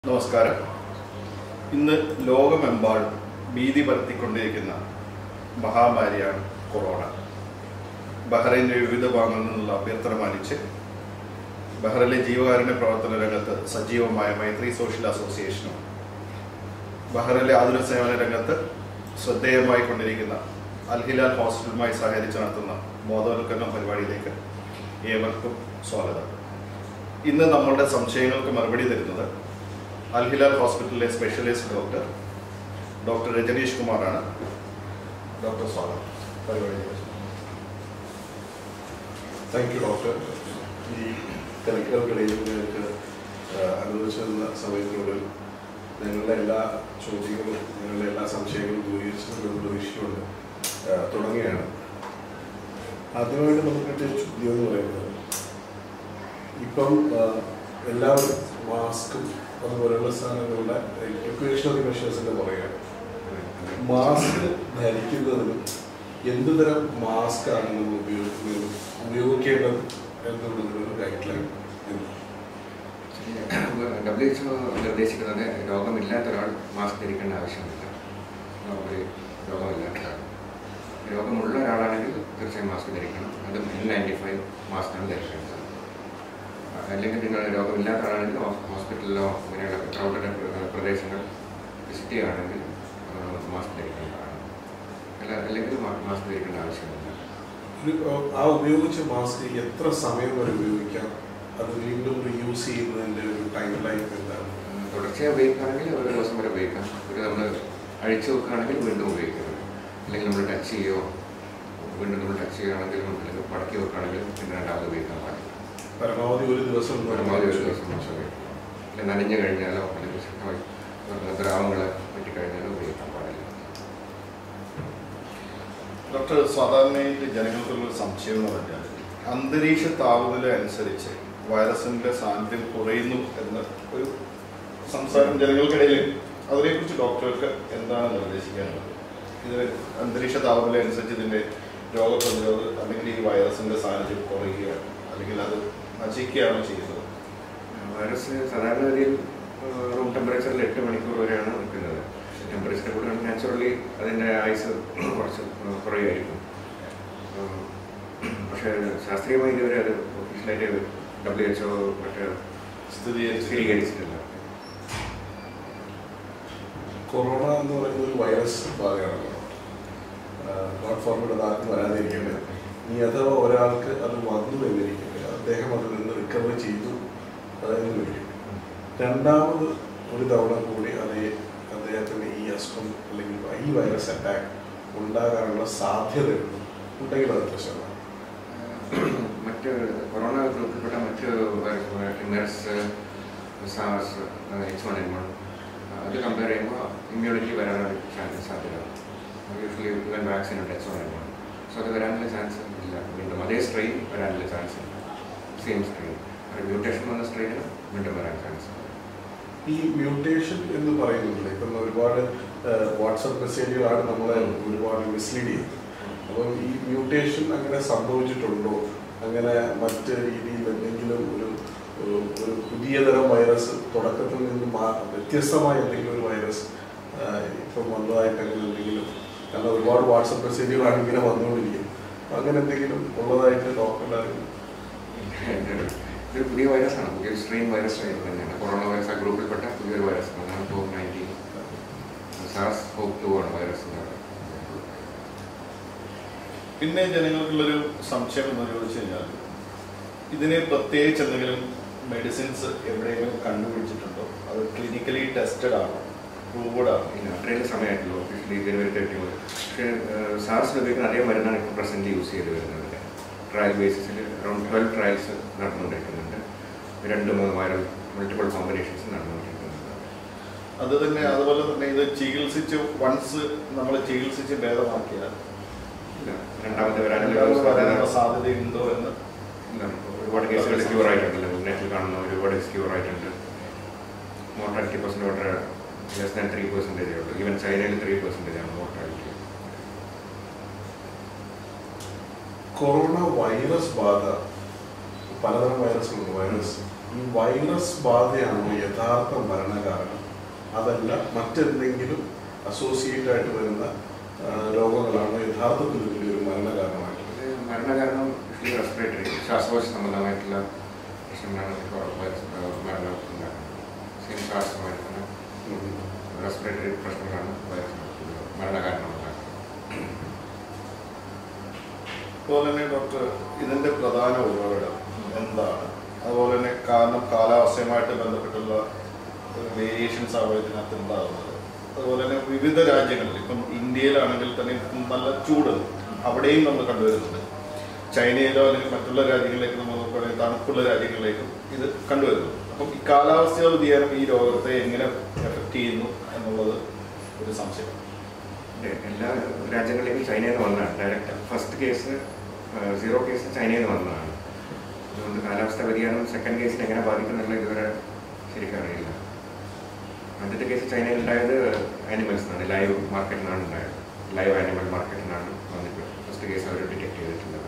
നമസ്കാരം ഇന്ന് ലോകമെമ്പാടും ഭീതി പരത്തിക്കൊണ്ടിരിക്കുന്ന മഹാമാരിയാണ് കൊറോണ ബഹ്റൈൻ്റെ വിവിധ ഭാഗങ്ങളിൽ നിന്നുള്ള അഭ്യർത്ഥന മാനിച്ച് ബഹ്റൈനിലെ ജീവകാരുണ്യ പ്രവർത്തന രംഗത്ത് സജീവമായ മൈത്രി സോഷ്യൽ അസോസിയേഷനും ബഹ്റൈനിലെ ആതുര സേവന രംഗത്ത് ശ്രദ്ധേയമായി കൊണ്ടിരിക്കുന്ന അൽഹിലാൽ ഹോസ്പിറ്റലുമായി സഹകരിച്ച് നടത്തുന്ന ബോധവൽക്കരണ പരിപാടിയിലേക്ക് ഏവർക്കും സ്വാഗതം ഇന്ന് നമ്മളുടെ സംശയങ്ങൾക്ക് മറുപടി തരുന്നത് അൽഹിലാൽ ഹോസ്പിറ്റലിലെ സ്പെഷ്യലിസ്റ്റ് ഡോക്ടർ ഡോക്ടർ രജനീഷ് കുമാറാണ് ഡോക്ടർ സ്വാഗതം പരിപാടിയിലേക്ക് താങ്ക് യു ഡോക്ടർ ഈ തിരക്കുകൾക്കിടയിൽ ഞങ്ങൾക്ക് അനുവദിച്ചു തന്ന സമയത്തിനുള്ളിൽ ഞങ്ങളുടെ എല്ലാ ചോദ്യങ്ങളും ഞങ്ങളുടെ എല്ലാ സംശയങ്ങളും ദൂരീകരിച്ചതെന്ന് പ്രതീക്ഷിച്ചുകൊണ്ട് ആ, തുടങ്ങുകയാണ് ആദ്യമായിട്ട് നമുക്ക് കിട്ടിയ ചോദ്യം എന്ന് പറയുന്നത് ഇപ്പം ആ, എല്ലാവരും മാസ്കും അതുപോലെയുള്ള സാധനങ്ങളുടെ എഡ്യൂക്കേഷണൽ മെഷേഴ്സിൻ്റെ പുറകെയാണ് മാസ്ക് ധരിക്കുന്നതിനും എന്ത് തരം മാസ്ക് ആണ് നമ്മൾ ഉപയോഗിക്കുന്നത് ഉപയോഗിക്കേണ്ടത് എന്നുള്ളതിനൊരു ഗൈഡ് ലൈൻ ഡബ്ല്യു എച്ച് നിർദ്ദേശിക്കുന്നത് രോഗമില്ലാത്ത ഒരാൾ മാസ്ക് ധരിക്കേണ്ട ആവശ്യമില്ല ഒരു രോഗമില്ലാത്ത ഒരാൾ രോഗമുള്ള ഒരാളാണെങ്കിൽ തീർച്ചയായും മാസ്ക് ധരിക്കണം അത് എൻ നയൻറ്റി ഫൈവ് മാസ്കാണ് ധരിക്കേണ്ടത് അല്ലെങ്കിൽ നിങ്ങൾ രോഗമില്ലാത്ത ആളാണെങ്കിൽ ഹോസ്- ഹോസ്പിറ്റലിലോ അങ്ങനെയുള്ള ക്രൗഡഡ് പ്രദേശങ്ങൾ വിസിറ്റ് ചെയ്യുകയാണെങ്കിൽ മാസ്ക് ധരിക്കേണ്ടതാണ് അല്ല അല്ലെങ്കിൽ മാ- മാസ്ക് ധരിക്കേണ്ട ആവശ്യമില്ല ഒരു ആ ഉപയോഗിച്ച മാസ്ക് എത്ര സമയം വരെ ഉപയോഗിക്കാം അത് വീണ്ടും റീയൂസ് ചെയ്യുന്നതിൻ്റെ ഒരു ടൈം ലൈൻ എന്താണ് തുടർച്ചയായി ഉപയോഗിക്കുകയാണെങ്കിൽ ഒരു ദിവസം വരെ ഉപയോഗിക്കാം ഒരു നമ്മൾ അഴിച്ചു വെക്കുകയാണെങ്കിൽ വീണ്ടും ഉപയോഗിക്കണം അല്ലെങ്കിൽ നമ്മൾ ടച്ച് ചെയ്യുകയോ വീണ്ടും നമ്മൾ ടച്ച് ചെയ്യുകയാണെങ്കിൽ അല്ലെങ്കിൽ മടക്കി വെക്കുകയാണെങ്കിൽ പിന്നെ രണ്ടാമത് ഉപയോഗിക്കാൻ പാടില്ല പരമാവധി ഒരു ദിവസം പരമാവധി ഒരു ദിവസം മാത്രമേ ഉപയോഗിക്കാം അല്ലെങ്കിൽ നനഞ്ഞു കഴിഞ്ഞാലോ അല്ലെങ്കിൽ ശക്തമായി ദ്രാവങ്ങൾ പറ്റിക്കഴിഞ്ഞാലോ ഉപയോഗിക്കാൻ പാടില്ല ഡോക്ടർ സാധാരണയായിട്ട് ജനങ്ങൾക്കുള്ള ഒരു സംശയം എന്ന് പറഞ്ഞാൽ അന്തരീക്ഷ താപനില അനുസരിച്ച് വൈറസിന്റെ സാന്നിധ്യം കുറയുന്നു എന്ന ഒരു സംസാരം ജനങ്ങൾക്കിടയിൽ അതിനെക്കുറിച്ച് ഡോക്ടർക്ക് എന്താണ് നിർദ്ദേശിക്കാനുള്ളത് ഇത് അന്തരീക്ഷ താപനില അനുസരിച്ച് ഇതിന്റെ രോഗപ്രതിരോധ അല്ലെങ്കിൽ ഈ വൈറസിന്റെ സാന്നിധ്യം കുറയുകയാണ് അല്ലെങ്കിൽ അത് നശിക്കുകയാണ് ചെയ്യുന്നത് വൈറസ് സാധാരണഗതിയിൽ റൂം ടെമ്പറേച്ചറിൽ എട്ട് മണിക്കൂർ വരെയാണ് നിൽക്കുന്നത് ടെമ്പറേച്ചർ കൂടെ നാച്ചുറലി അതിൻ്റെ ആയുസ് കുറച്ച് കുറയുമായിരിക്കും ഉം, പക്ഷേ ശാസ്ത്രീയമായി ഇതുവരെ അത് ഒഫീഷ്യലായിട്ട് ഡബ്ല്യു എച്ച് ഒ മറ്റേ സ്ഥിരീകരിച്ച് സ്ഥിരീകരിച്ചിട്ടില്ല കൊറോണ എന്ന് പറയുന്ന ഒരു വൈറസ് ബാധയാണല്ലോ നോട്ട് ഫോർവേഡ് അത് ആർക്കും വരാതിരിക്കട്ടെ ഇനി അഥവാ ഒരാൾക്ക് അത് വന്നു എന്നിരിക്കട്ടെ അദ്ദേഹം അതിൽ നിന്ന് റിക്കവർ ചെയ്തു അതെന്ന് വരും രണ്ടാമത് ഒരു തവണ കൂടി അതേ അദ്ദേഹത്തിന് ഈ അസുഖം അല്ലെങ്കിൽ ഈ വൈറസ് അറ്റാക്ക് ഉണ്ടാകാനുള്ള സാധ്യതയുണ്ട് ഉണ്ടെങ്കിൽ അത് എത്ര ശതമാനം മറ്റ് കൊറോണ ഗ്രൂപ്പിൽപ്പെട്ട മറ്റ് മെർസ് സാസ് എച്ച് വൺ എൻ വൺ അത് കമ്പയർ ചെയ്യുമ്പോൾ ഇമ്മ്യൂണിറ്റി വരാനുള്ള ചാൻസ് സാധ്യത യൂഷ്വലി ഇവൻ വാക്സിൻ ഉണ്ട് H one N one so അത് വരാനുള്ള ചാൻസ് ഇല്ല വീണ്ടും അതേ സ്ട്രെയിൻ വരാനുള്ള ചാൻസ് ഇല്ല സെയിം സ്ട്രെയിൻ മ്യൂട്ടേഷൻ വന്ന സ്ട്രെയിന് വീണ്ടും വരാൻ ചാൻസ് ഉണ്ട് ഈ മ്യൂട്ടേഷൻ എന്ന് പറയുന്നുണ്ട് ഇപ്പം ഒരുപാട് വാട്സപ്പ് മെസ്സേജുകളാണ് നമ്മളെ ഒരുപാട് മിസ്ലീഡ് ചെയ്യുന്നത് അപ്പം ഈ മ്യൂട്ടേഷൻ അങ്ങനെ സംഭവിച്ചിട്ടുണ്ടോ അങ്ങനെ മറ്റ് രീതിയിൽ എന്തെങ്കിലും ഒരു ഒരു ഒരു പുതിയ തരം വൈറസ് തുടക്കത്തിൽ നിന്ന് മാ വ്യത്യസ്തമായ എന്തെങ്കിലും ഒരു വൈറസ് ഇപ്പം വന്നതായിട്ട് അങ്ങനെ എന്തെങ്കിലും കാരണം ഒരുപാട് വാട്സപ്പ് മെസ്സേജുകളാണ് ഇങ്ങനെ വന്നുകൊണ്ടിരിക്കുന്നത് അങ്ങനെ എന്തെങ്കിലും ഉള്ളതായിട്ട് ഡോക്ടറുടെ അറിവ് ഇതൊരു പുതിയ വൈറസാണ് പുതിയൊരു സ്ട്രെയിൻ വൈറസ് തന്നെയാണ് കൊറോണ വൈറസ് ആ ഗ്രൂപ്പിൽപ്പെട്ട പുതിയൊരു വൈറസ് അതാണ് covid nineteen SARS CoV two ആണ് വൈറസ് എന്ന് പറയുന്നത് പിന്നെ ജനങ്ങൾക്കുള്ളൊരു സംശയം എന്ന് ചോദിച്ചു കഴിഞ്ഞാൽ ഇതിന് പ്രത്യേകിച്ച് എന്തെങ്കിലും മെഡിസിൻസ് എവിടെയെങ്കിലും കണ്ടുപിടിച്ചിട്ടുണ്ടോ അത് ക്ലിനിക്കലി ടെസ്റ്റഡ് ആണോ പ്രൂവഡ് ആണോ ഇല്ല അത്രയും സമയമായിട്ടുള്ളൂ ഒഫീഷ്യലി ജനുവരി തേർട്ടി മുതൽ പക്ഷേ സാർസിന് ഉപയോഗിക്കുന്ന അതേ മരുന്നാണ് ഇപ്പോൾ പ്രസന്റ് യൂസ് ചെയ്ത് വരുന്നത് ട്രയൽ ബേസിസിൽ അറൌണ്ട് ട്വൽവ് ട്രയൽസ് നടന്നുകൊണ്ടിരിക്കുന്നുണ്ട് രണ്ട് മൂന്ന് വൈറൽ മൾട്ടിപ്പിൾ കോമ്പിനേഷൻസ് നടന്നുകൊണ്ടിരിക്കുന്നുണ്ട് അത് തന്നെ അതുപോലെ തന്നെ ഇത് ചികിത്സിച്ച് വൺസ് നമ്മൾ ചികിത്സിച്ച് ഭേദമാക്കിയാൽ ഇല്ല രണ്ടാമത്തെ വരാനുള്ള രണ്ടാമത് സാധ്യത വരാനുള്ള സാധ്യതയുണ്ടോ എന്ന് ഇല്ല, ഒരുപാട് കേസുകൾ ക്യൂർ ആയിട്ടുണ്ടല്ലോ നെറ്റിൽ കാണുന്ന ഒരുപാട് ക്യൂർ ആയിട്ടുണ്ട് മോർട്ടാലിറ്റി പെർസെൻറ്റ് വളരെ ലെസ് ദാൻ ത്രീ പെർസെൻറ്റേജ് ഉള്ളൂ ഈവൻ ചൈനയിൽ ത്രീ പെർസെൻറ്റേജ് ആണ് മോർട്ടാലിറ്റി കൊറോണ വൈറസ് ബാധ പലതരം വൈറസുകളുണ്ട് വൈറസ് ഈ വൈറസ് ബാധയാണോ യഥാർത്ഥ മരണകാരണം അതല്ല മറ്റെന്തെങ്കിലും അസോസിയേറ്റ് ആയിട്ട് വരുന്ന ആ, രോഗങ്ങളാണോ യഥാർത്ഥത്തിൽ ഇതിന്റെ ഒരു മരണകാരണമായിട്ടുള്ളത് ഇത് മരണകാരണം റെസ്പിറേറ്ററി ശ്വാസകോശ സംബന്ധമായിട്ടുള്ള പ്രശ്നങ്ങളാണ് ഇപ്പോൾ വൈറസ് മരണം ഉണ്ടാക്കുന്നത് സെയിം ശ്വാസമായിട്ടുള്ള റെസ്പിറേറ്ററി പ്രശ്നങ്ങളാണ് വൈറസ് മരണകാരണം ഉണ്ടാക്കുന്നത് അതുപോലെ തന്നെ ഡോക്ടർ ഇതിന്റെ പ്രധാന ഉറവിടം എന്താണ് അതുപോലെ തന്നെ കാരണം കാലാവസ്ഥയുമായിട്ട് ബന്ധപ്പെട്ടുള്ള വേരിയേഷൻസ് ആവും ഇതിനകത്ത് ഉണ്ടാകുന്നത് അതുപോലെ തന്നെ വിവിധ രാജ്യങ്ങളിൽ ഇപ്പം ഇന്ത്യയിലാണെങ്കിൽ തന്നെ നല്ല ചൂടുണ്ട് അവിടെയും നമ്മൾ കണ്ടുവരുന്നുണ്ട് ചൈനയിലോ അല്ലെങ്കിൽ മറ്റുള്ള രാജ്യങ്ങളിലേക്ക് നമ്മൾ നോക്കുകയാണെങ്കിൽ തണുപ്പുള്ള രാജ്യങ്ങളിലേക്കും ഇത് കണ്ടുവരുന്നു അപ്പം ഈ കാലാവസ്ഥ വ്യതിയാനം ഈ രോഗത്തെ എങ്ങനെ എഫക്റ്റ് ചെയ്യുന്നു എന്നുള്ളത് ഒരു സംശയം ഉണ്ട്. എല്ലാ രാജ്യങ്ങളിലേക്കും ചൈനയിൽ നിന്ന് വന്നതാണ് direct first case zero case ചൈനയിൽ നിന്ന് വന്നതാണ് അതുകൊണ്ട് കാലാവസ്ഥ വ്യതിയാനം സെക്കൻഡ് കേസിനെ എങ്ങനെ ബാധിക്കുന്നുള്ള ഇതുവരെ ശരിക്കും അറിയില്ല ആദ്യത്തെ കേസ് ചൈനയിൽ ഉണ്ടായത് ആനിമൽസ് നിന്നാണ് ലൈവ് മാർക്കറ്റിൽ നിന്നാണ് ഉണ്ടായത് ലൈവ് ആനിമൽ മാർക്കറ്റിൽ നിന്നാണ് വന്നിട്ട് ഫസ്റ്റ് കേസ് അവർ ഡിറ്റക്ട് ചെയ്തിട്ടുള്ളത്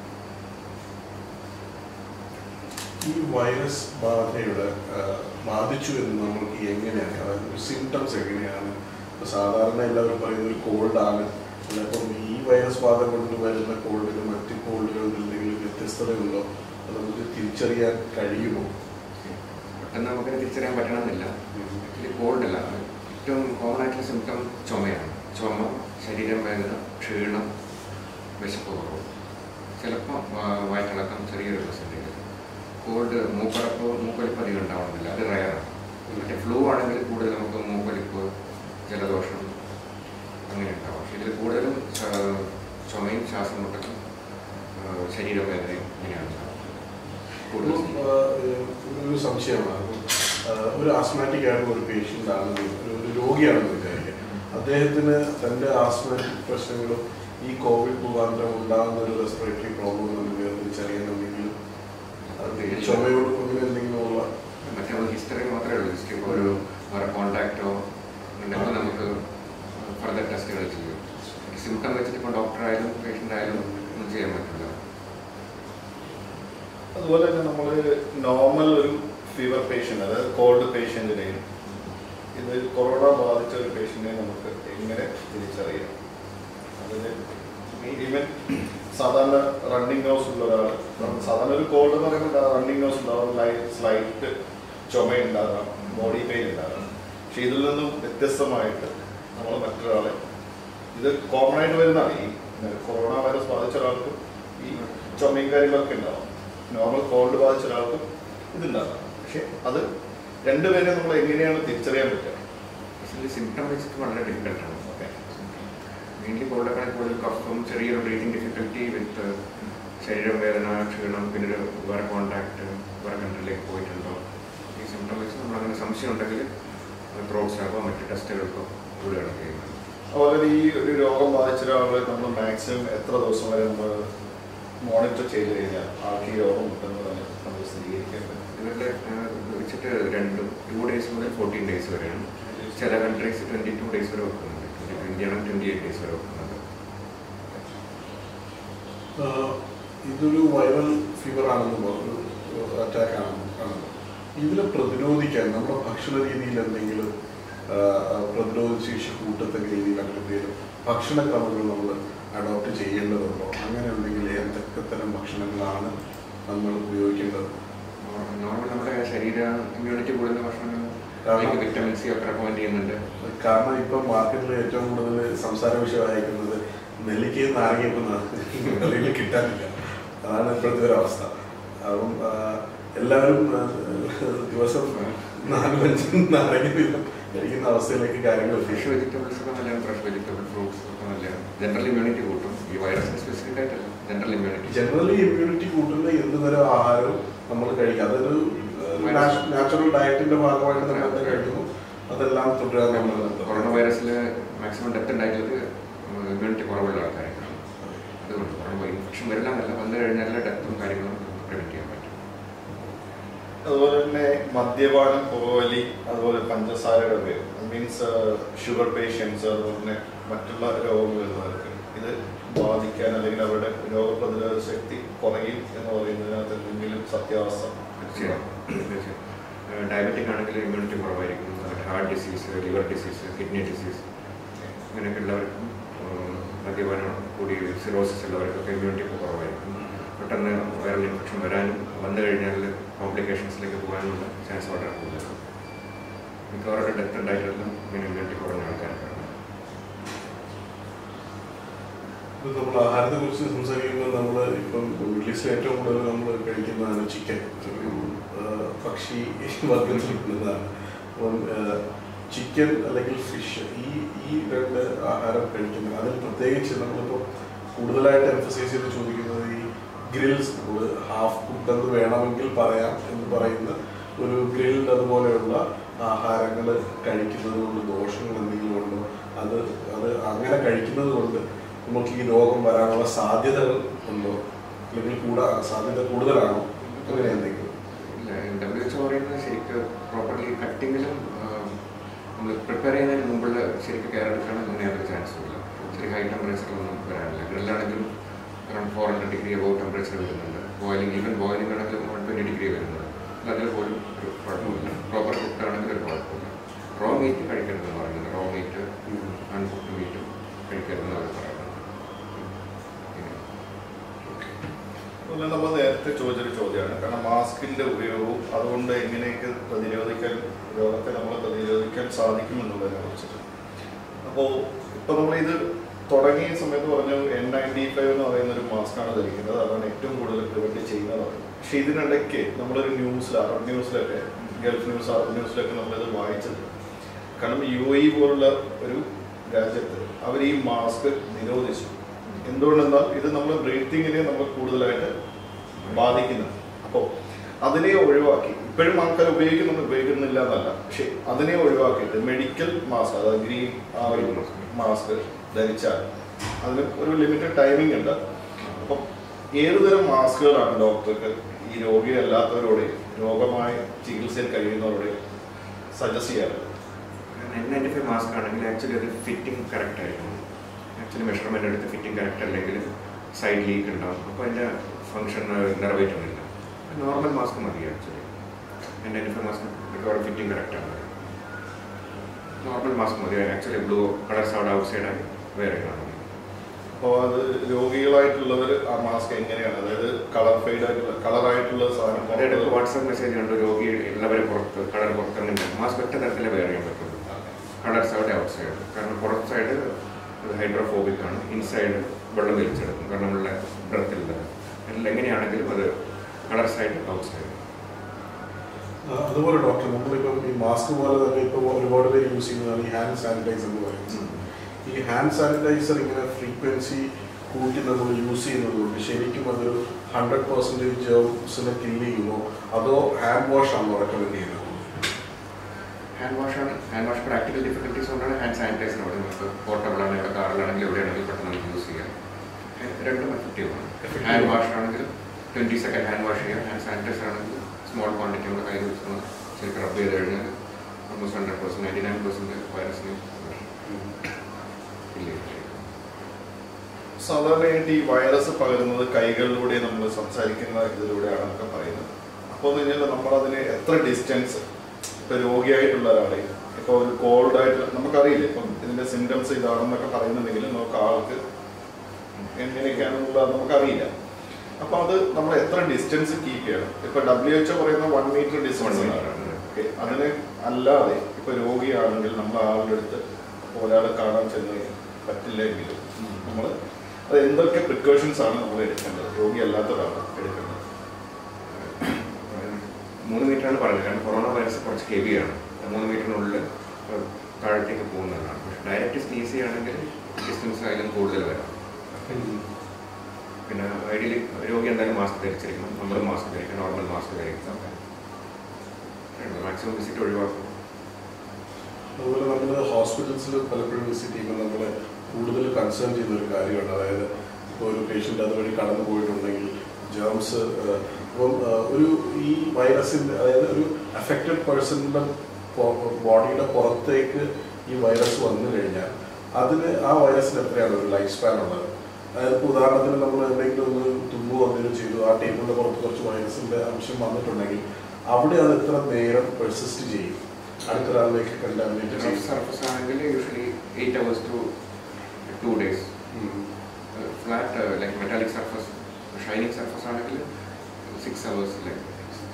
ഈ വൈറസ് ബാധയുടെ ആ, ബാധിച്ചു എന്ന് നമുക്ക് എങ്ങനെയാണ് അതായത് സിംറ്റംസ് എങ്ങനെയാണ് ഇപ്പൊ സാധാരണ എല്ലാവരും പറയുന്ന ഒരു കോൾഡാണ് അല്ല ഇപ്പം ഈ വൈറസ് ബാധ കൊണ്ട് വരുന്ന കോൾഡിന് മറ്റ് കോൾഡുകളിൽ എന്തെങ്കിലും വ്യത്യസ്തതയുണ്ടോ അത് നമുക്ക് തിരിച്ചറിയാൻ കഴിയുമോ പെട്ടെന്ന് നമുക്കത് തിരിച്ചറിയാൻ പറ്റണമെന്നില്ല ആക്ച്വലി കോൾഡ് അല്ല ഏറ്റവും കോമൺ ആയിട്ടുള്ള സിംറ്റം ചുമയാണ് ചുമ ശരീരം വേദന ക്ഷീണം വിശപ്പ് കുറവ് ചിലപ്പോൾ വയറ്റിളക്കം ചെറിയൊരു പെർസെൻറ്റേജ് കോൾഡ് മൂക്കടപ്പ് മൂക്കൊലിപ്പ് അധികം ഉണ്ടാവണമെന്നില്ല അത് റയറാണ് മറ്റേ ഫ്ലൂ ആണെങ്കിൽ കൂടുതൽ നമുക്ക് മൂക്കൊലിപ്പ് ജലദോഷം അങ്ങനെ ഉണ്ടാവും പക്ഷേ ഇതിൽ കൂടുതലും ച- ചുമയും ശ്വാസം മുട്ടലും ശരീരവേദനയും ഇങ്ങനെയാണ് ഉണ്ടാവുക. കൂടുതൽ ഇപ്പം, ആ, ഏഹ്, ഒരു സംശയമാണ് അപ്പം, ആ, ഒരു ആസ്മാറ്റിക് ആയിട്ടുള്ള ഒരു പേഷ്യൻ്റ് ആണ് ഒരു ഒരു രോഗിയാണെന്ന് വിചാരിക്കുക അദ്ദേഹത്തിന് തൻ്റെ ആസ്മാറ്റിക് പ്രശ്നങ്ങളും ഈ കോവിഡ് മുഖാന്തരം ഉണ്ടാകുന്ന ഒരു റെസ്പിറേറ്ററി പ്രോബ്ലം നമുക്ക് വേർതിരിച്ചറിയണമെങ്കിൽ അത് ചുമയോട് അങ്ങനെ എന്തെങ്കിലും ഉള്ള മറ്റേ നമ്മൾ ഹിസ്റ്ററി മാത്രമേ ഉള്ളൂ ഹിസ്റ്ററി ഇപ്പോൾ ഒരു വേറെ കോണ്ടാക്റ്റോ ഉണ്ടെങ്കിൽ നമുക്ക് ഫർദർ ടെസ്റ്റുകൾ ചെയ്യും സിംറ്റം വെച്ചിട്ട് ഇപ്പോൾ ഡോക്ടർ ആയാലും പേഷ്യൻ്റ് ആയാലും ഒന്നും ചെയ്യാൻ പറ്റില്ല അതുപോലെ തന്നെ നമ്മൾ നോർമൽ ഒരു ഫീവർ പേഷ്യൻ്റ് അതായത് കോൾഡ് പേഷ്യൻറ്റിനെയും ഇത് കൊറോണ ബാധിച്ച ഒരു പേഷ്യൻറ്റിനെ നമുക്ക് എങ്ങനെ തിരിച്ചറിയാം അതിന് ഈവൻ സാധാരണ റണ്ണിങ് നോസ് ഉള്ള ഒരാൾ സാധാരണ ഒരു കോൾഡ് എന്ന് പറയുമ്പോൾ റണ്ണിങ് നോസ് ഉണ്ടാവും സ്ലൈറ്റ് ചുമ ഉണ്ടാകാം ബോഡി പെയിൻ ഉണ്ടാകാം പക്ഷെ ഇതിൽ നിന്നും വ്യത്യസ്തമായിട്ട് നമ്മൾ മറ്റൊരാളെ ഇത് കോമൺ ആയിട്ട് വരുന്നതാണ് ഈ കൊറോണ വൈറസ് ബാധിച്ച ഒരാൾക്കും ഈ ചുമയും കാര്യങ്ങളൊക്കെ ഉണ്ടാവും നോർമൽ കോൾഡ് ബാധിച്ച ഒരാൾക്കും ഇതുണ്ടാകാം പക്ഷെ അത് രണ്ടുപേരെ നമ്മൾ എങ്ങനെയാണ് തിരിച്ചറിയാൻ പറ്റുക ആക്ച്വലി സിംറ്റം വെച്ചിട്ട് വളരെ ഡിഫിക്കൽട്ടാണ് ഓക്കെ മെയിൻലി കോൾഡൊക്കെ കൂടുതൽ കഫും ചെറിയൊരു ബ്രീതിങ് ഡിഫിക്കൽറ്റി വിത്ത് ശരീരം വേദന ക്ഷീണം പിന്നെ ഒരു വേറെ കോണ്ടാക്ട് വേറെ കൺട്രിയിലേക്ക് പോയിട്ടുണ്ടോ ഈ സിംറ്റം വെച്ച് നമ്മൾ അങ്ങനെ സംശയം ഉണ്ടെങ്കിൽ ത്രോട്ട് സ്റ്റാബോ മറ്റ് ടെസ്റ്റുകൾക്കോ കൂടുകയാണ് ചെയ്യുന്നത് അതുപോലെ ഈ ഒരു രോഗം ബാധിച്ച ഒരാളെ നമ്മൾ മാക്സിമം എത്ര ദിവസം വരെ നമ്മൾ മോണിറ്റർ ചെയ്ത് കഴിഞ്ഞാൽ ആൾക്ക് ഈ രോഗം ഉണ്ടെന്ന് തന്നെ നമ്മൾ സ്ഥിരീകരിക്കാൻ പറ്റും ഇവരുടെ വെച്ചിട്ട് രണ്ട് ടു ഡേയ്സ് മുതൽ ഫോർട്ടീൻ ഡേയ്സ് വരെയാണ് ചില കൺട്രീസ് ട്വൻറ്റി ടു ഡേയ്സ് വരെ വെക്കുന്നുണ്ട് ഇന്ത്യയാണ് ട്വൻറ്റി എയ്റ്റ് ഡേയ്സ് വരെ വെക്കുന്നത് ആ, ഇതൊരു വൈറൽ ഫീവർ ആണെന്ന് പറഞ്ഞു അറ്റാക്ക് ആണെന്ന് ആണെന്ന് ഇതിനെ പ്രതിരോധിക്കാൻ നമ്മുടെ ഭക്ഷണ രീതിയിൽ എന്തെങ്കിലും ആ, ആ, പ്രതിരോധ ശേഷി കൂട്ടത്തക്ക രീതിയിൽ അങ്ങനെ എന്തെങ്കിലും ഭക്ഷണക്രമങ്ങൾ നമ്മൾ അഡോപ്റ്റ് ചെയ്യേണ്ടതുണ്ടോ അങ്ങനെ ഉണ്ടെങ്കിൽ എന്തൊക്കെ തരം ഭക്ഷണങ്ങളാണ് നമ്മൾ ഉപയോഗിക്കേണ്ടത് നോർമൽ നമ്മുടെ ശരീര ഇമ്മ്യൂണിറ്റി കൂടുന്ന ഭക്ഷണങ്ങൾ കാരണം- വിറ്റമിൻ സി ഒക്കെ റെക്കമെൻഡ് ചെയ്യുന്നുണ്ട് കാരണം ഇപ്പം മാർക്കറ്റിൽ ഏറ്റവും കൂടുതൽ സംസാര വിഷയമായിരിക്കുന്നത് നെല്ലിക്കയും നാരങ്ങയും വെളിയിൽ കിട്ടാനില്ല അതാണ് ഇപ്പോഴത്തെ ഒരു അവസ്ഥ അപ്പം ആ, എല്ലാവരും ആ, ദിവസം നാലും അഞ്ചും നാരങ്ങ വീതം കഴിക്കുന്ന അവസ്ഥയിലേക്ക് കാര്യങ്ങൾ ഫ്രഷ് എത്തിച്ചു വെജിറ്റബിൾസ് ഒക്കെ നല്ലതാണ് ഫ്രഷ് വെജിറ്റബിൾ ഫ്രൂട്ട്സ് ഒക്കെ നല്ലതാണ് ജനറൽ ഇമ്മ്യൂണിറ്റി കൂട്ടും ഈ വൈറസിന് സ്പെസിഫിക് ആയിട്ടല്ല ജനറൽ ഇമ്മ്യൂണിറ്റി ജനറലി ഇമ്മ്യൂണിറ്റി കൂട്ടുന്ന എന്ത് തരം ആഹാരവും നമ്മൾ കഴിക്കുക അതൊരു നാച്ചുറൽ ഡയറ്റിന്റെ ഭാഗമായിട്ട് നമ്മൾ എന്താ കഴിക്കുന്നു അതെല്ലാം തുടരാൻ നമ്മൾ കൊറോണ വൈറസിൽ മാക്സിമം ഡെത്ത് ഉണ്ടായിട്ടുള്ളത് ഇമ്മ്യൂണിറ്റി കുറവുള്ള ആൾക്കാരാണ് അതുകൊണ്ട് കൊറോണ ഇൻഫെക്ഷൻ വരില്ല എന്നല്ല വന്നു കഴിഞ്ഞാൽ ഡെത്തും കാര്യങ്ങളും പ്രിവെന്റ് ചെയ്യാൻ പറ്റും അതുപോലെ തന്നെ മദ്യപാനം പുകവലി അതുപോലെ പഞ്ചസാരയുടെ ഉപയോഗം മീൻസ് ഷുഗർ പേഷ്യൻസ് അതുപോലെ തന്നെ മറ്റുള്ള രോഗങ്ങൾ വരുന്നവർക്ക് ഇത് ബാധിക്കാൻ അല്ലെങ്കിൽ അവരുടെ രോഗപ്രതിരോധ ശക്തി കുറയും എന്ന് പറയുന്നതിനകത്ത് എന്തെങ്കിലും സത്യാവസ്ഥ തീർച്ചയായും തീർച്ചയായും ഡയബറ്റിക് ആണെങ്കിൽ ഇമ്മ്യൂണിറ്റി കുറവായിരിക്കും heart disease liver disease kidney disease അങ്ങനെയൊക്കെ ഉള്ളവർക്കും ഉം, മദ്യപാനം കൂടി സിറോസിസ് ഉള്ളവർക്കൊക്കെ ഇമ്മ്യൂണിറ്റി ഒക്കെ കുറവായിരിക്കും പെട്ടെന്ന് വൈറൽ ഇൻഫെക്ഷൻ വരാനും വന്നു കഴിഞ്ഞാൽ കോംപ്ലിക്കേഷൻസിലേക്ക് പോകാനുള്ള ചാൻസ് വളരെ കൂടുതലാണ് മിക്കവാറും ഡെത്ത് ഉണ്ടായിട്ടുള്ള ഇങ്ങനെ ഇമ്മ്യൂണിറ്റി കുറഞ്ഞ ആൾക്കാർക്കാണ് ഇത് നമ്മൾ ആഹാരത്തെ കുറിച്ച് സംസാരിക്കുമ്പോൾ നമ്മൾ ഇപ്പം മിഡിൽ ഈസ്റ്റിൽ ഏറ്റവും കൂടുതൽ നമ്മൾ കഴിക്കുന്നതാണ് ചിക്കൻ പക്ഷി വർഗത്തിൽപ്പെടുന്നതാണ് അപ്പം ചിക്കൻ അല്ലെങ്കിൽ ഫിഷ് ഈ ഈ രണ്ട് ആഹാരം കഴിക്കുന്നത് അതിൽ പ്രത്യേകിച്ച് നമ്മളിപ്പോൾ കൂടുതലായിട്ട് എംഫസൈസ് ചെയ്ത് ചോദിക്കുന്നത് ഈ ഗ്രിൽസ് നമ്മൾ ഹാഫ് കുക്ക് എന്ന് വേണമെങ്കിൽ പറയാം എന്ന് പറയുന്ന ഒരു ഗ്രിൽഡ് അതുപോലെയുള്ള ആഹാരങ്ങൾ കഴിക്കുന്നത് കൊണ്ട് ദോഷങ്ങൾ എന്തെങ്കിലും ഉണ്ടോ അത് അത് അങ്ങനെ കഴിക്കുന്നത് കൊണ്ട് നമുക്ക് ഈ രോഗം വരാനുള്ള സാധ്യതകൾ ഉണ്ടോ അല്ലെങ്കിൽ കൂടാ സാധ്യത കൂടുതലാണോ അങ്ങനെ എന്തെങ്കിലും ഡബ്ല്യു എച്ച് പറയുന്നത് ശരിക്കും പ്രോപ്പർലി കട്ടിങ്ങിലും നമ്മൾ പ്രിപ്പയർ ചെയ്യുന്നതിന് മുമ്പുള്ള ശരിക്കും കെയർ എടുക്കണം അങ്ങനെ യാതൊരു ചാൻസും ഇല്ല ശരി ഹൈ ടെമ്പറേച്ചറിലൊന്നും വരാനില്ല ഗ്രില്ലാണെങ്കിലും around four hundred degree above temperature വരുന്നുണ്ട് ബോയിലിംഗ് ഈവൻ ബോയിലിംഗ് ആണെങ്കിലും വൺ ട്വൻറ്റി ഡിഗ്രി വരുന്നുണ്ട് അതിൽ പോലും ഒരു കുഴപ്പമില്ല പ്രോപ്പർ കുക്ക് ആണെങ്കിൽ ഒരു കുഴപ്പമില്ല റോ മീറ്റ് കഴിക്കരുതെന്ന് പറയുന്നത് റോ മീറ്റ് അൺകുക്ക്ഡ് മീറ്റും കഴിക്കരുതെന്ന് അവർ പറയുന്നത് അതുപോലെ നമ്മൾ നേരത്തെ ചോദിച്ചൊരു ചോദ്യമാണ് കാരണം മാസ്കിന്റെ ഉപയോഗവും അതുകൊണ്ട് എങ്ങനെയൊക്കെ പ്രതിരോധിക്കാൻ രോഗത്തെ നമ്മൾ പ്രതിരോധിക്കാൻ സാധിക്കുമെന്നുള്ളതിനെ കുറിച്ചിട്ട് അപ്പോൾ ഇപ്പൊ നമ്മൾ ഇത് തുടങ്ങിയ സമയത്ത് പറഞ്ഞു എൻ നയൻറ്റി ഫൈവ് എന്ന് പറയുന്ന ഒരു മാസ്കാണ് ധരിക്കുന്നത് അതാണ് ഏറ്റവും കൂടുതൽ പ്രിവെന്റ് ചെയ്യുന്നത് പക്ഷെ ഇതിനിടയ്ക്ക് നമ്മളൊരു ന്യൂസിൽ അറബ് ന്യൂസിലൊക്കെ ഗൾഫ് ന്യൂസ് അറബ് ന്യൂസിലൊക്കെ നമ്മളിത് വായിച്ചത് കാരണം യു എ പോലുള്ള ഒരു രാജ്യത്ത് അവർ ഈ മാസ്ക് നിരോധിച്ചു എന്തുകൊണ്ടെന്നാൽ ഇത് നമ്മൾ ബ്രീത്തിങ്ങിനെ നമ്മൾ കൂടുതലായിട്ട് ബാധിക്കുന്നത് അപ്പോൾ അതിനെ ഒഴിവാക്കി ഇപ്പോഴും ആൾക്കാർ ഉപയോഗിക്കുന്നുണ്ട് ഉപയോഗിക്കുന്നില്ല എന്നല്ല പക്ഷെ അതിനെ ഒഴിവാക്കിയിട്ട് മെഡിക്കൽ മാസ്ക് അതായത് ഗ്രീൻ ആ ഒരു മാസ്ക് ധരിച്ചാൽ അതിന് ഒരു ലിമിറ്റഡ് ടൈമിംഗ് ഉണ്ട് അപ്പം ഏതുതരം മാസ്കുകളാണ് ഡോക്ടർക്ക് ഈ രോഗിയല്ലാത്തവരോട് രോഗമായി ചികിത്സയിൽ കഴിയുന്നവരോട് സജസ്റ്റ് ചെയ്യാറുള്ളത് എൻ നയൻറ്റി ഫൈവ് മാസ്ക് ആണെങ്കിൽ ആക്ച്വലി അത് ഫിറ്റിംഗ് കറക്റ്റ് ആയിരിക്കണം ആക്ച്വലി മെഷർമെൻ്റ് എടുത്ത് ഫിറ്റിംഗ് കറക്റ്റ് അല്ലെങ്കിൽ സൈഡ് ലീക്ക് ഉണ്ടാവും അപ്പോൾ അതിൻ്റെ ഫങ്ഷൻ നിറവേറ്റുന്നില്ല നോർമൽ മാസ്ക് മതി actually N ninety five mask മിക്കവാറും ഫിറ്റിംഗ് കറക്റ്റ് ആണ് നോർമൽ മാസ്ക് മതി ആക്ച്വലി ബ്ലൂ കളർസ് അവിടെ ഔട്ട് സൈഡ് വേറെ കാണും അപ്പോൾ അത് രോഗികളായിട്ടുള്ളവർ ആ മാസ്ക് എങ്ങനെയാണ് അതായത് കളർ ഫെയ്ഡ് ആയിട്ടുള്ള കളറായിട്ടുള്ള സാധനം അതായത് പുറത്ത് വാട്സാപ്പ് മെസ്സേജ് കണ്ട് രോഗി എല്ലാവരും പുറത്ത് കളർ പുറത്തിറങ്ങുന്നില്ല മാസ്ക് ഒറ്റ തരത്തിലേ വേറെ ചെയ്യാൻ പറ്റുള്ളൂ കളർസ് അവിടെ ഔട്ട് സൈഡ് കാരണം പുറത്ത് സൈഡ് ഹൈഡ്രോഫോബിക് ആണ് ഇൻസൈഡ് വെള്ളം വലിച്ചെടുക്കും കാരണം നമ്മളുടെ ബ്രത്തിലുള്ളത് അതിൽ എങ്ങനെയാണെങ്കിലും അത് കളർ സൈഡ് ഔട്ട് സൈഡ് ആ, അതുപോലെ ഡോക്ടർ നമ്മളിപ്പം ഈ മാസ്ക് പോലെ തന്നെ ഇപ്പോൾ ഒരുപാട് പേര് യൂസ് ചെയ്യുന്നതാണ് ഈ ഹാൻഡ് സാനിറ്റൈസർ എന്ന് പറയുന്നത് ഈ ഹാൻഡ് സാനിറ്റൈസർ ഇങ്ങനെ ഫ്രീക്വൻസി കൂട്ടി നമ്മൾ യൂസ് ചെയ്യുന്നത് കൊണ്ട് ശരിക്കും അതൊരു ഹൺഡ്രഡ് പെർസെൻറ്റേജ് ജേംസിനെ കില്ല് ചെയ്യുമോ അതോ ഹാൻഡ് വാഷ് ആണോ റെക്കമെൻഡ് ചെയ്യുന്നത് ഹാൻഡ് വാഷ് ആണ് ഹാൻഡ് വാഷ് പ്രാക്ടിക്കൽ ഡിഫിക്കൽട്ടീസ് കൊണ്ടാണ് ഹാൻഡ് സാനിറ്റൈസർ അവിടെ നമുക്ക് പോർട്ടബിൾ ആണ് ഇവിടെ കാറിലാണെങ്കിൽ എവിടെയാണെങ്കിൽ പെട്ടെന്ന് നമുക്ക് യൂസ് ചെയ്യാം ഏഹ് രണ്ടും എഫക്റ്റീവാണ് Effective ഹാൻഡ് ആണ്. വാഷ് ആണെങ്കിൽ ട്വൻറ്റി സെക്കൻഡ് ഹാൻഡ് വാഷ് ചെയ്യാം ഹാൻഡ് സാനിറ്റൈസർ ആണെങ്കിൽ സ്മോൾ ക്വാണ്ടിറ്റി നമ്മുടെ കയ്യിൽ വെച്ച് ശരിക്കും റബ്ബ് ചെയ്ത് കഴിഞ്ഞാൽ almost hundred percent ninety nine percent വൈറസിനെ കില്ല് ചെയ്യും സാധാരണയായിട്ട് ഈ വൈറസ് പകരുന്നത് കൈകളിലൂടെ നമ്മൾ സംസാരിക്കുന്ന ഇതിലൂടെയാണ് ഒക്കെ പറയുന്നത് അപ്പോൾ എന്ന് കഴിഞ്ഞാൽ നമ്മളതിന് എത്ര ഡിസ്റ്റൻസ് ഇപ്പൊ രോഗിയായിട്ടുള്ള ഒരാളെ ഇപ്പൊ ഒരു കോൾഡ് ആയിട്ട് നമുക്കറിയില്ല ഇപ്പം ഇതിന്റെ സിംറ്റംസ് ഇതാണെന്നൊക്കെ പറയുന്നുണ്ടെങ്കിൽ നമുക്ക് ആൾക്ക് എങ്ങനെയൊക്കെയാണെന്നുള്ളത് നമുക്കറിയില്ല അപ്പൊ അത് നമ്മൾ എത്ര ഡിസ്റ്റൻസ് കീപ്പ് ചെയ്യണം ഇപ്പൊ ഡബ്ല്യു എച്ച് പറയുന്ന one metre One distance meter ആണ്. ഓക്കെ അതിന് അല്ലാതെ ഇപ്പൊ രോഗിയാണെങ്കിൽ നമ്മൾ ആളുടെ അടുത്ത് ഒരാളെ കാണാൻ ചെന്ന് പറ്റില്ല എങ്കിലും നമ്മൾ അത് എന്തൊക്കെ പ്രിക്കോഷൻസ് ആണ് നമ്മൾ എടുക്കേണ്ടത് രോഗി അല്ലാത്ത ഒരാൾ എടുക്കേണ്ടത് മൂന്ന് മീറ്ററാണ് പറഞ്ഞത് കാരണം കൊറോണ വൈറസ് കുറച്ച് ഹെവിയാണ് മൂന്ന് മീറ്ററിനുള്ളിൽ താഴത്തേക്ക് പോകുന്നതാണ് പക്ഷെ ഡയറക്റ്റ് സ്നീസ് ചെയ്യുകയാണെങ്കിൽ ഡിസ്റ്റൻസ് അതിലും കൂടുതൽ വരാം പിന്നെ ഐഡിയലി രോഗി എന്തായാലും മാസ്ക് ധരിച്ചിരിക്കണം നമ്മൾ മാസ്ക് ധരിക്കണം നോർമൽ മാസ്ക് ധരിക്കണം മാക്സിമം വിസിറ്റ് ഒഴിവാക്കും അതുപോലെ നമ്മൾ ഹോസ്പിറ്റൽസിൽ പലപ്പോഴും വിസിറ്റ് ചെയ്യുമ്പോൾ നമ്മൾ കൂടുതൽ കൺസേൺ ചെയ്യുന്ന ഒരു കാര്യമാണ് അതായത് ഇപ്പോൾ ഒരു പേഷ്യൻ്റ് അതുവഴി കടന്നു പോയിട്ടുണ്ടെങ്കിൽ ജേംസ് അപ്പം ആ, ഒരു ഈ വൈറസിൻ്റെ അതായത് ഒരു അഫക്റ്റഡ് പേഴ്സണിൻ്റെ ബോഡിയുടെ പുറത്തേക്ക് ഈ വൈറസ് വന്നു കഴിഞ്ഞാൽ അതിന് ആ വൈറസിന് എത്രയാണ് ഒരു ലൈഫ് സ്പാൻ ഉള്ളത് അതായത് ഇപ്പൊ ഉദാഹരണത്തിന് നമ്മൾ എന്തെങ്കിലും ഒന്ന് തുമ്പോ എന്തെങ്കിലും ചെയ്തു ആ ടേബിളിന്റെ പുറത്ത് കുറച്ച് വൈറസിന്റെ അംശം വന്നിട്ടുണ്ടെങ്കിൽ അവിടെ അത് എത്ര നേരം പെർസിസ്റ്റ് ചെയ്യും അടുത്തൊരാളിലേക്ക് കണ്ടാമിനേറ്റ് റഫ് ചെയ്യും സർഫസ് ആണെങ്കിൽ usually eight hours to two days flat like metallic surface shining surface ആണെങ്കിൽ സിക്സ് അവേഴ്സ് ലൈക്ക്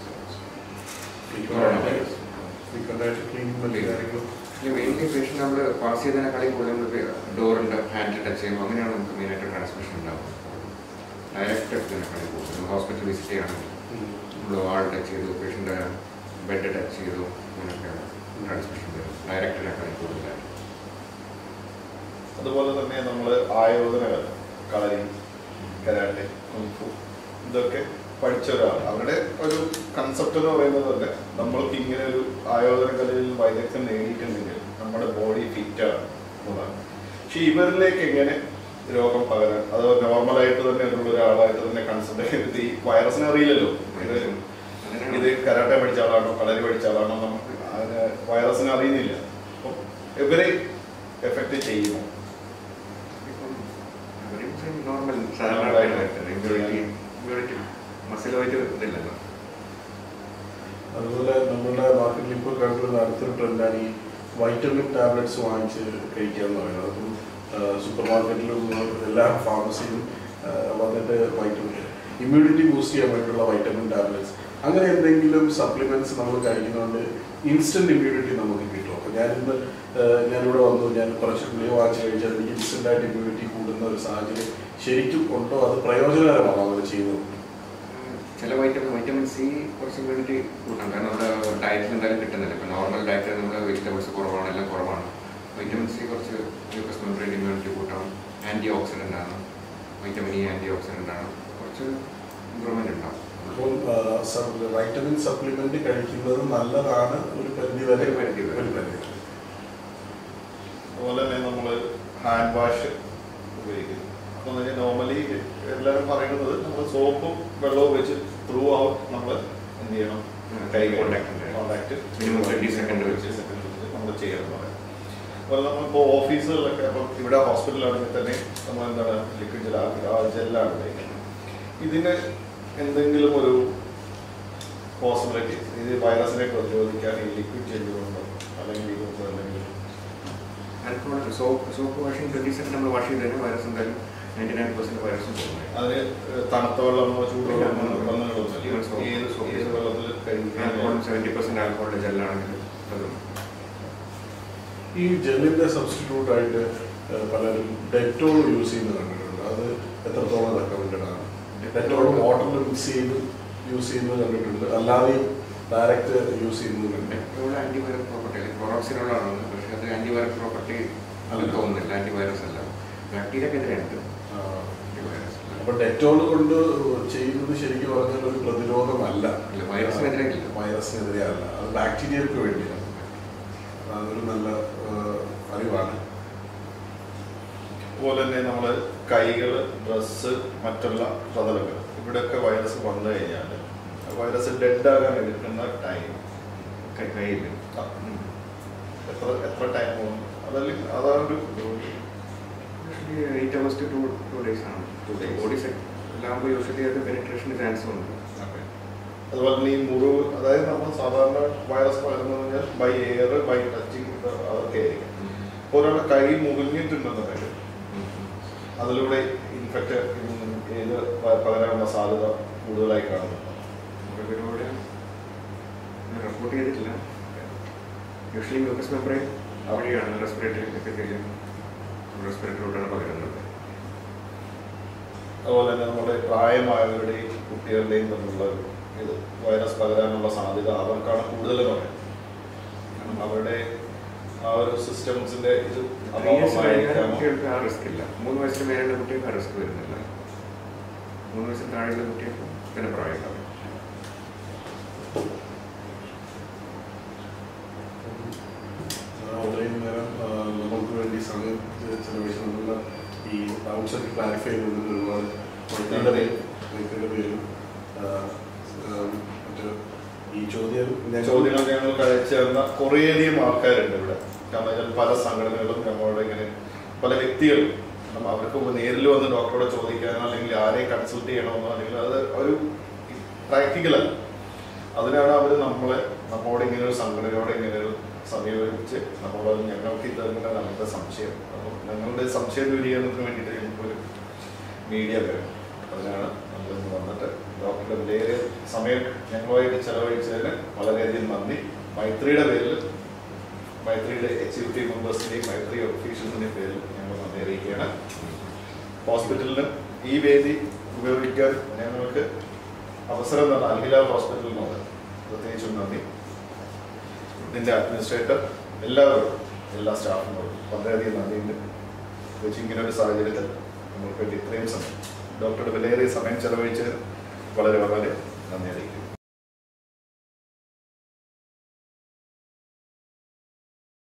ഫ്രീക്വൻ്റായിട്ട് ക്ലീനിങ് മറ്റു കാര്യങ്ങളും മെയിൻലി പേഷ്യൻ്റ് നമ്മൾ പാസ് ചെയ്തതിനേക്കാളും കൂടുതൽ നമ്മൾ ഡോറിൻ്റെ ഹാൻഡിൽ ടച്ച് ചെയ്യുമ്പോൾ അങ്ങനെയാണ് നമുക്ക് മെയിനായിട്ട് ട്രാൻസ്മിഷൻ ഉണ്ടാവുന്നത് ഡയറക്റ്റ് ഇതിനേക്കാളും കൂടുതൽ ഹോസ്പിറ്റൽ വിസിറ്റ് ചെയ്യുകയാണെങ്കിൽ നമ്മൾ വാൾ ടച്ച് ചെയ്തു പേഷ്യൻ്റെ ബെഡ് ടച്ച് ചെയ്തു അങ്ങനെയൊക്കെയാണ് ട്രാൻസ്മിഷൻ വരും ഡയറക്റ്റിനേക്കാളും കൂടുതലായിട്ട് അതുപോലെ തന്നെ നമ്മൾ ആയോധനകൾ കളരി കരാട്ടെ കുങ്ഫു ഇതൊക്കെ പഠിച്ച ഒരാൾ അവരുടെ ഒരു കൺസെപ്റ്റ് എന്ന് പറയുന്നത് തന്നെ നമ്മൾക്ക് ഇങ്ങനെ ഒരു ആയോധന കലയിൽ വൈദഗ്ധ്യം നേടിയിട്ടുണ്ടെങ്കിൽ നമ്മുടെ ബോഡി ഫിറ്റ് ആണ് എന്നതാണ് പക്ഷെ ഇവരിലേക്ക് എങ്ങനെ രോഗം പകരാൻ അത് നോർമലായിട്ട് തന്നെ ഉള്ള ഒരാളായിട്ട് തന്നെ കൺസെപ്റ്റ് ചെയ്ത് ഈ വൈറസിനെ അറിയില്ലല്ലോ ഇത് ഇത് കരാട്ടെ പഠിച്ച ആളാണോ കളരി പഠിച്ച ആളാണോ നമുക്ക് അതിന് വൈറസിനെ അറിയുന്നില്ല അപ്പം ഇവരെ എഫക്റ്റ് ചെയ്യുമോ നോർമൽ സാധാരണ ഇമ്മ്യൂണിറ്റി ഇമ്മ്യൂണിറ്റി മസിലുമായിട്ട് ഇതില്ലല്ലോ അതുപോലെ നമ്മുടെ മാർക്കറ്റിൽ ഇപ്പോൾ കണ്ടുവരുന്ന അടുത്തൊരു ട്രെൻഡാണ് ഈ വൈറ്റമിൻ ടാബ്ലറ്റ്സ് വാങ്ങിച്ച് കഴിക്കുക എന്ന് പറയുന്നത് അപ്പം സൂപ്പർ മാർക്കറ്റിലും എല്ലാ ഫാർമസിയിലും വന്നിട്ട് വൈറ്റമിൻ ഇമ്മ്യൂണിറ്റി ബൂസ്റ്റ് ചെയ്യാൻ വേണ്ടിയുള്ള വൈറ്റമിൻ ടാബ്ലറ്റ്സ് അങ്ങനെ എന്തെങ്കിലും സപ്ലിമെന്റ്സ് നമ്മൾ കഴിക്കുന്നതുകൊണ്ട് ഇൻസ്റ്റന്റ് ഇമ്മ്യൂണിറ്റി നമുക്ക് കിട്ടും അപ്പം ഞാനിന്ന് ആഹ് ഞാനിവിടെ വന്നു ഞാൻ കുറച്ച് ഗുളിക വാങ്ങിച്ച് കഴിച്ചാൽ എനിക്ക് ഇൻസ്റ്റന്റ് ആയിട്ട് ഇമ്മ്യൂണിറ്റി കൂടുന്ന ഒരു സാഹചര്യം ശരിക്കും ഉണ്ടോ അത് പ്രയോജനകരമാണോ അങ്ങനെ ചെയ്യുന്നത് ചില വൈറ്റമിൻ വൈറ്റമിൻ സി കുറച്ച് ഇമ്മ്യൂണിറ്റി കൂട്ടാം കാരണം നമ്മുടെ ഡയറ്റിൽ എന്തായാലും കിട്ടുന്നില്ല ഇപ്പം നോർമൽ ഡയറ്റിൽ നമ്മുടെ വെജിറ്റബിൾസ് കുറവാണ് എല്ലാം കുറവാണ് വൈറ്റമിൻ സി കുറച്ച് മ്യൂക്കസ് മെമ്പറൈൻ ഇമ്മ്യൂണിറ്റി കൂട്ടാം ആൻറ്റി ഓക്സിഡൻ്റ് ആണ് വൈറ്റമിൻ ഇ ആൻറ്റി ഓക്സിഡൻ്റ് ആണ് കുറച്ച് ഇമ്പ്രൂവ്മെൻ്റ് ഉണ്ടാവും അപ്പം വൈറ്റമിൻ സപ്ലിമെന്റ് കഴിക്കുന്നത് നല്ലതാണ് ഒരു പരിധി വരെ ഒരു പരിധി വരെ. ഒരു പരിധി വരെ. അതുപോലെ തന്നെ നമ്മൾ ഹാൻഡ് വാഷ് ഉപയോഗിക്കുന്നു അപ്പോൾ നോർമലി എല്ലാവരും പറയുന്നത് നമ്മൾ സോപ്പും വെള്ളവും വെച്ച് ത്രൂ ഔട്ട് നമ്മൾ എന്ത് ചെയ്യണം കൈ Contact ഉണ്ട്. കോണ്ടാക്ട് Minimum 30 second വെച്ച്. നമ്മൾ ചെയ്യണം എന്ന് പറയും അതുപോലെ നമ്മളിപ്പോൾ ഓഫീസുകളിലൊക്കെ അപ്പം ഇവിടെ ഹോസ്പിറ്റലാണെങ്കിൽ തന്നെ നമ്മൾ എന്താണ് ലിക്വിഡ് ജെൽ ആ ജെല്ലാണ് ഉപയോഗിക്കുന്നത് ഇതിന് എന്തെങ്കിലും ഒരു പോസിബിലിറ്റി ഇത് വൈറസിനെ പ്രതിരോധിക്കാൻ ഈ ലിക്വിഡ് ജെല്ലുകൊണ്ടോ അല്ലെങ്കിൽ ഇതൊക്കെ എന്തെങ്കിലും alcohol soap soap washing twenty second നമ്മൾ വാഷ് ചെയ്ത് കഴിഞ്ഞാൽ വൈറസ് എന്തായാലും നയൻറ്റി നയൻ പെർസെൻറ്റ് വൈറസും പോകുന്നത് അതിന് തണുത്ത വെള്ളമോ ചൂടുവെള്ളമോ ഇല്ല. നിർബന്ധങ്ങളൊന്നുമില്ല ഏത് ഏത് വെള്ളത്തിൽ ആൽക്കഹോൾ കഴിക്കാൻ സെവൻറ്റി പെർസെൻറ്റ് ആൽക്കഹോളിൻ്റെ ജെല്ലാണെങ്കിൽ അതും ഈ ജെല്ലിന്റെ സബ്സ്റ്റിറ്റ്യൂട്ട് ആയിട്ട് ഏഹ്, പലരും ഡെറ്റോൾ യൂസ് ചെയ്യുന്നത് കണ്ടിട്ടുണ്ട് അത് എത്രത്തോളം റെക്കമെൻഡഡ് ആണ് ഡെറ്റോളും വാട്ടറിൽ മിക്സ് ചെയ്ത് യൂസ് ചെയ്യുന്നത് കണ്ടിട്ടുണ്ട് അല്ലാതെയും ഡയറക്റ്റ് യൂസ് ചെയ്യുന്നത് കണ്ടിട്ടുണ്ട് ഡെറ്റോൾ ആൻറ്റിവൈറൽ പ്രോപ്പർട്ടി അല്ലെങ്കിൽ ക്ലോറോക്സിനോളാണ് പക്ഷേ അത് ആൻറ്റിവൈറൽ പ്രോപ്പർട്ടി അല്ല. തോന്നുന്നില്ല ആൻറ്റിവൈറസ് അല്ല ബാക്ടീരിയക്കെതിരെയുണ്ട് ആ, ആൻറ്റിവൈറസ് അല്ല അപ്പൊ ഡെറ്റോൾ കൊണ്ട് ചെയ്യുന്നത് ശരിക്കും പറഞ്ഞാൽ ഒരു പ്രതിരോധമല്ല ഇല്ല, വൈറസിനെതിരെ ഇല്ല. വൈറസിനെതിരെ അല്ല അത് ബാക്ടീരിയക്ക് വേണ്ടിയാണ് അതൊരു നല്ല ഏഹ്, അറിവാണ് അതുപോലെ തന്നെ നമ്മൾ കൈകൾ ഡ്രസ്സ് മറ്റുള്ള പ്രതലങ്ങൾ ഇവിടെയൊക്കെ വൈറസ് വന്നു കഴിഞ്ഞാൽ വൈറസ് ഡെഡ് ആകാൻ എടുക്കുന്ന ടൈം കൈ- കയ്യിൽ എത്ര എത്ര ടൈം പോകും അതല്ലെങ്കിൽ അതാണ് ഒരു eight hours to to two days ആണ് Two days. ബോഡി സെറ്റ് എല്ലാകുമ്പോൾ യൂഷ്വലി അത് പെനിട്രേഷൻ ചാൻസ് ഉണ്ട് അതുപോലെ തന്നെ ഈ മുറിവ് അതായത് നമ്മൾ സാധാരണ വൈറസ് പകരുന്നത് പറഞ്ഞാൽ ബൈ എയർ ബൈ ടച്ചിങ് അതൊക്കെ ആയിരിക്കും ഇപ്പോൾ ഒരാളുടെ കൈ മുറിഞ്ഞിട്ടുണ്ടെന്നുണ്ടെങ്കിൽ അതിലൂടെ ഇൻഫെക്റ്റ് ഏത് പ- പകരാനുള്ള സാധ്യത കൂടുതലായി കാണുന്നുണ്ട് ഇവരോട് റിപ്പോർട്ട് ചെയ്തിട്ടില്ല യൂഷ്വലി മ്യൂക്കസ് മെമ്പറൈൻ വഴിയാണ് റെസ്പിറേറ്ററി എപ്പിത്തീലിയം റെസ്പിറേറ്ററിലൂടെയാണ് പകരുന്നത് അതുപോലെ തന്നെ നമ്മുടെ പ്രായമായവരുടെയും കുട്ടികളുടെയും തമ്മിലുള്ള ഒരു ഇത് വൈറസ് പകരാനുള്ള സാധ്യത അവർക്കാണ് കൂടുതൽ പറയുന്നത് കാരണം അവരുടെ ആ ഒരു സിസ്റ്റംസിന്റെ ഇത് ത്രീ ഇയേഴ്സ് കഴിഞ്ഞാൽ അഭാവമായിരിക്കാമോ കുട്ടികൾക്ക് ആ റിസ്ക് ഇല്ല മൂന്ന് വയസ്സിന് മേലുള്ള കുട്ടികൾക്ക് ആ റിസ്ക് വരുന്നില്ല മൂന്ന് വയസ്സിന് താഴെയുള്ള കുട്ടികൾക്ക് പിന്നെ പ്രായക്കാവും അത്രയും നേരം ആ, നമുക്ക് വേണ്ടി സമയം ചെലവഴിച്ച് നമ്മൾ ഈ ഡൗട്ട്സ് ഒക്കെ ക്ലാരിഫൈ ചെയ്യുന്നതിന് ഒരുപാട് വ്യക്തിയുടെ പേരും വ്യക്തിയുടെ പേരും ആ, ആ, മറ്റ് ഈ ചോദ്യം ഞാൻ ചോദ്യങ്ങൾ ഞങ്ങൾക്ക് അയച്ചു തന്ന കുറേയധികം ആൾക്കാരുണ്ട് ഇവിടെ കാരണം വെച്ചാൽ പല സംഘടനകളും ഞങ്ങളോട് ഇങ്ങനെ പല വ്യക്തികളും കാരണം അവർക്ക് നേരിൽ വന്ന് ഡോക്ടറോട് ചോദിക്കാനോ അല്ലെങ്കിൽ ആരെ കൺസൾട്ട് ചെയ്യണമെന്നോ അല്ലെങ്കിൽ അത് ഒരു പ്രാക്ടിക്കലല്ല അതിനാണ് അവർ നമ്മളെ നമ്മോട് ഇങ്ങനെ ഒരു സംഘടനയോടെ ഇങ്ങനെ ഒരു സമീപിച്ച് നമ്മളോട് ഞങ്ങൾക്ക് ഇതങ്ങനെ ഞങ്ങളുടെ സംശയം അപ്പോൾ ഞങ്ങളുടെ സംശയ ദൂരീകരണത്തിന് വേണ്ടിയിട്ട് ഞങ്ങൾക്കൊരു മീഡിയ വേണം അതിനാണ് നമ്മൾ ഇന്ന് വന്നിട്ട് ഡോക്ടറുടെ വിലയേറിയ സമയം ഞങ്ങളുമായിട്ട് ചെലവഴിച്ചതിന് വളരെയധികം നന്ദി മൈത്രിയുടെ പേരിൽ മൈത്രിയുടെ എക്സിക്യൂട്ടീവ് മെമ്പേഴ്സിന്റെയും മൈത്രി ഒഫീഷ്യൽസിന്റെയും പേരിൽ ഞങ്ങൾ നന്ദി അറിയിക്കുകയാണ് ഹോസ്പിറ്റലിന് ഈ വേദി ഉപയോഗിക്കാൻ ഞങ്ങൾക്ക് അവസരം തന്ന അൽഹിലാൽ ഹോസ്പിറ്റലിനോട് പ്രത്യേകിച്ചും നന്ദി ഇതിന്റെ അഡ്മിനിസ്ട്രേറ്റർ എല്ലാവരും എല്ലാ സ്റ്റാഫിനോടും വളരെയധികം നന്ദിയുണ്ട് പ്രത്യേകിച്ച് ഇങ്ങനെ ഒരു സാഹചര്യത്തിൽ നമ്മൾക്ക് വേണ്ടി ഇത്രയും സമയം ഡോക്ടറുടെ വിലയേറിയ സമയം ചെലവഴിച്ചതിന് വളരെ വളരെ നന്ദി അറിയിക്കുന്നു